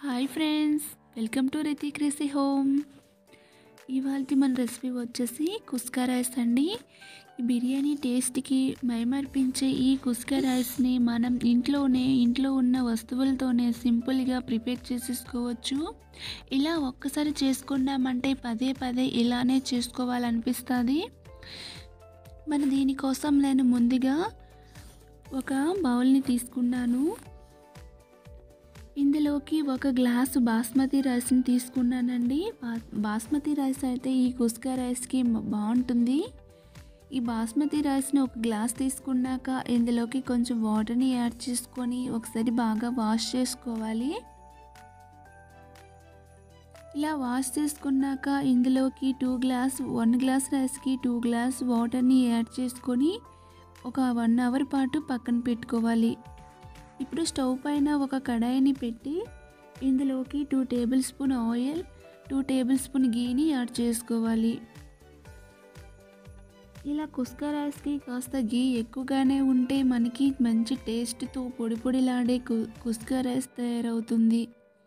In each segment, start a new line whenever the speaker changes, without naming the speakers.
hi friends welcome to Riti crazy home ఇవాళ మన recipe వచ్చేసి కుస్కా రైస్ అండి ఈ బిర్యానీ టేస్ట్కి మైమర్పించే ఈ కుస్కా రైస్ని మనం ఇంట్లోనే ఇంట్లో ఉన్న వస్తువులతోనే సింపుల్గా ప్రిపేర్ చేసేసుకోవచ్చు ఇలా ఒక్కసారి చేసుకున్నామంటే పదే పదే ఇలానే చేసుకోవాలనిపిస్తుంది మన దీనికోసం నేను ముందుగా ఒక బౌల్ని తీసుకున్నాను ఇందులోకి ఒక గ్లాసు బాస్మతి రైస్ని తీసుకున్నానండి బా- బాస్మతి రైస్ అయితే ఈ కుస్కా రైస్కి మ- బాగుంటుంది ఈ బాస్మతి రైస్ని ఒక గ్లాస్ తీసుకున్నాక ఇందులోకి కొంచెం వాటర్ని యాడ్ చేసుకొని ఒకసారి బాగా వాష్ చేసుకోవాలి ఇలా వాష్ చేసుకున్నాక ఇందులోకి టూ గ్లాస్ వన్ గ్లాస్ రైస్కి టూ గ్లాస్ వాటర్ని యాడ్ చేసుకొని ఒక వన్ అవర్ పాటు పక్కన పెట్టుకోవాలి ఇప్పుడు స్టవ్ పైన ఒక కడాయిని పెట్టి ఇందులోకి two table spoon oil two table spoon గీని యాడ్ చేసుకోవాలి ఇలా కుస్కా రైస్కి కాస్త గీ ఎక్కువగానే ఉంటే మనకి మంచి టేస్ట్తో పొడి పొడిలాడే కు- కుస్కా రైస్ తయారవుతుంది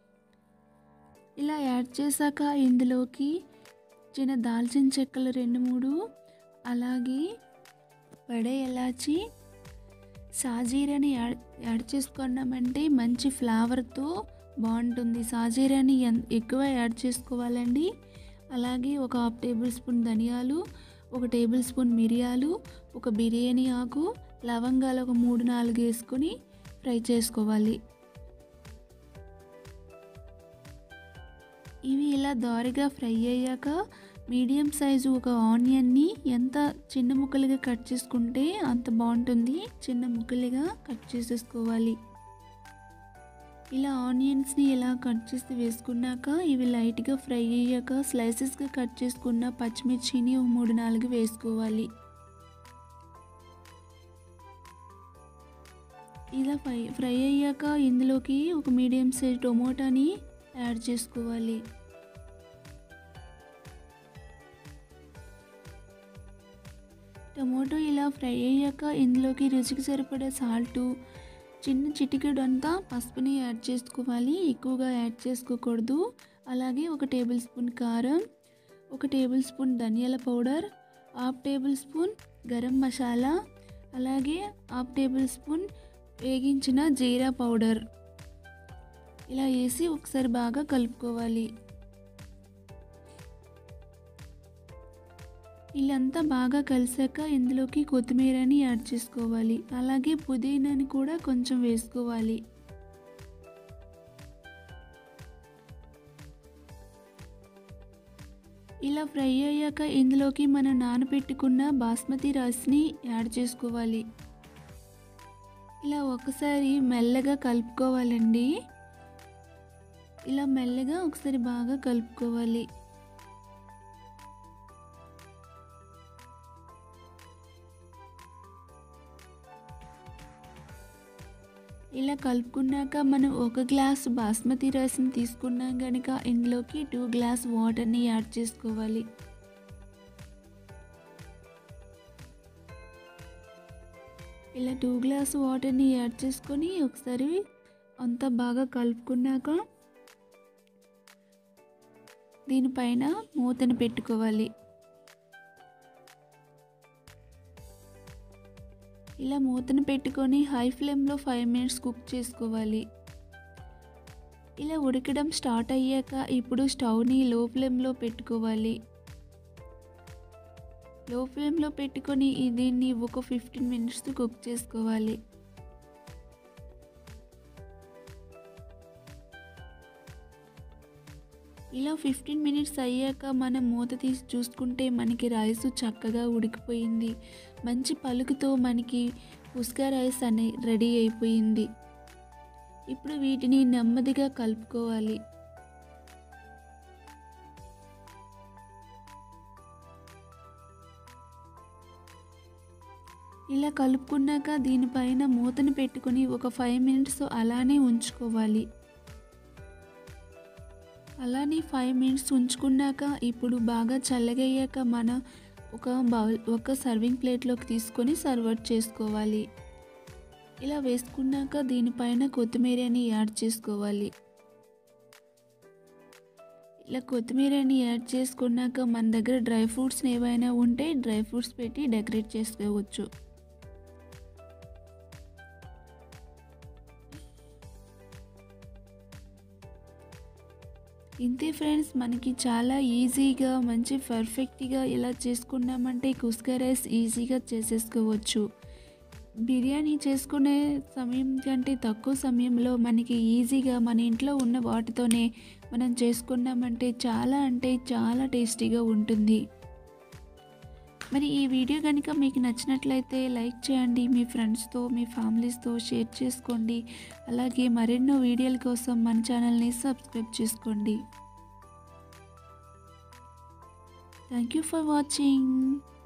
ఇలా యాడ్ చేశాక ఇందులోకి చిన్న దాల్చిన చెక్కలు రెండు మూడు అలాగే వడే ఎలాచి సాజీరాని యాడ్ యాడ్ చేసుకున్నామంటే మంచి ఫ్లేవర్తో బాగుంటుంది సాజీరాని ఎన్ ఎక్కువ యాడ్ చేసుకోవాలండి అలాగే ఒక హాఫ్ టేబుల్ స్పూన్ ధనియాలు ఒక టేబుల్ స్పూన్ మిరియాలు ఒక బిర్యానీ ఆకు లవంగాలు ఒక మూడు నాలుగు వేసుకొని ఫ్రై చేసుకోవాలి ఇవి ఇలా దోరగా ఫ్రై అయ్యాక మీడియం సైజు ఒక ఆనియన్ని ఎంత చిన్న ముక్కలుగా కట్ చేసుకుంటే అంత బాగుంటుంది చిన్న ముక్కలుగా కట్ చేసేసుకోవాలి ఇలా ఆనియన్స్ని ఇలా కట్ చేసి వేసుకున్నాక ఇవి లైట్గా ఫ్రై అయ్యాక స్లైసెస్గా కట్ చేసుకున్న పచ్చిమిర్చిని ఒక మూడు నాలుగు వేసుకోవాలి ఇలా ఫ్రై ఫ్రై అయ్యాక ఇందులోకి ఒక మీడియం సైజ్ టొమాటోని యాడ్ చేసుకోవాలి టమోటో ఇలా ఫ్రై అయ్యాక ఇందులోకి రుచికి సరిపడే సాల్టు చిన్న చిటికెడు అంతా పసుపుని యాడ్ చేసుకోవాలి ఎక్కువగా యాడ్ చేసుకోకూడదు అలాగే ఒక టేబుల్ స్పూన్ కారం ఒక టేబుల్ స్పూన్ ధనియాల powder half table spoon garam masala అలాగే హాఫ్ టేబుల్ స్పూన్ వేగించిన జీరా పౌడర్ ఇలా వేసి ఒకసారి బాగా కలుపుకోవాలి ఇల్లంతా బాగా కలిసాక ఇందులోకి కొత్తిమీరని యాడ్ చేసుకోవాలి అలాగే పుదీనాని కూడా కొంచెం వేసుకోవాలి ఇలా ఫ్రై అయ్యాక ఇందులోకి మనం నానబెట్టుకున్న బాస్మతి రైస్ని యాడ్ చేసుకోవాలి ఇలా ఒకసారి మెల్లగా కలుపుకోవాలండి ఇలా మెల్లగా ఒకసారి బాగా కలుపుకోవాలి ఇలా కలుపుకున్నాక మనం ఒక గ్లాస్ బాస్మతి రైస్ని తీసుకున్నాం కనుక ఇందులోకి టూ గ్లాస్ వాటర్ని యాడ్ చేసుకోవాలి ఇలా టూ గ్లాస్ వాటర్ని యాడ్ చేసుకొని ఒకసారి అంతా బాగా కలుపుకున్నాక దీనిపైన మూతను పెట్టుకోవాలి ఇలా మూతను పెట్టుకొని హై ఫ్లేమ్లో ఫైవ్ మినిట్స్ కుక్ చేసుకోవాలి ఇలా ఉడకడం స్టార్ట్ అయ్యాక ఇప్పుడు స్టవ్ని లో ఫ్లేమ్లో పెట్టుకోవాలి లో ఫ్లేమ్లో పెట్టుకొని ఈ దీన్ని ఒక ఫిఫ్టీన్ మినిట్స్ కుక్ చేసుకోవాలి ఇలా ఫిఫ్టీన్ మినిట్స్ అయ్యాక మనం మూత తీసి చూసుకుంటే మనకి రైస్ చక్కగా ఉడికిపోయింది మంచి పలుకుతో మనకి ఉస్కా రైస్ అనే రెడీ అయిపోయింది ఇప్పుడు వీటిని నెమ్మదిగా కలుపుకోవాలి ఇలా కలుపుకున్నాక దీనిపైన మూతను పెట్టుకొని ఒక ఫైవ్ మినిట్స్ అలానే ఉంచుకోవాలి అలానే ఫైవ్ మినిట్స్ ఉంచుకున్నాక ఇప్పుడు బాగా చల్లగయ్యాక మన ఒక బౌల్ ఒక సర్వింగ్ ప్లేట్లోకి తీసుకొని సర్వ్ చేసుకోవాలి ఇలా వేసుకున్నాక దీనిపైన కొత్తిమీరని యాడ్ చేసుకోవాలి ఇలా కొత్తిమీరని యాడ్ చేసుకున్నాక మన దగ్గర డ్రై ఫ్రూట్స్ ఏవైనా ఉంటే డ్రై ఫ్రూట్స్ పెట్టి డెకరేట్ చేసుకోవచ్చు ఇంతే ఫ్రెండ్స్ మనకి చాలా ఈజీగా మంచి పర్ఫెక్ట్గా ఇలా చేసుకున్నామంటే కుస్కా రైస్ ఈజీగా చేసేసుకోవచ్చు బిర్యానీ చేసుకునే సమయం కంటే తక్కువ సమయంలో మనకి ఈజీగా మన ఇంట్లో ఉన్న వాటితోనే మనం చేసుకున్నామంటే చాలా అంటే చాలా టేస్టీగా ఉంటుంది మరి ఈ వీడియో కనుక మీకు నచ్చినట్లయితే లైక్ చేయండి మీ ఫ్రెండ్స్తో మీ ఫ్యామిలీస్తో షేర్ చేసుకోండి అలాగే మరెన్నో వీడియోల కోసం మన ఛానల్ని సబ్స్క్రైబ్ చేసుకోండి థ్యాంక్ యూ ఫర్ వాచింగ్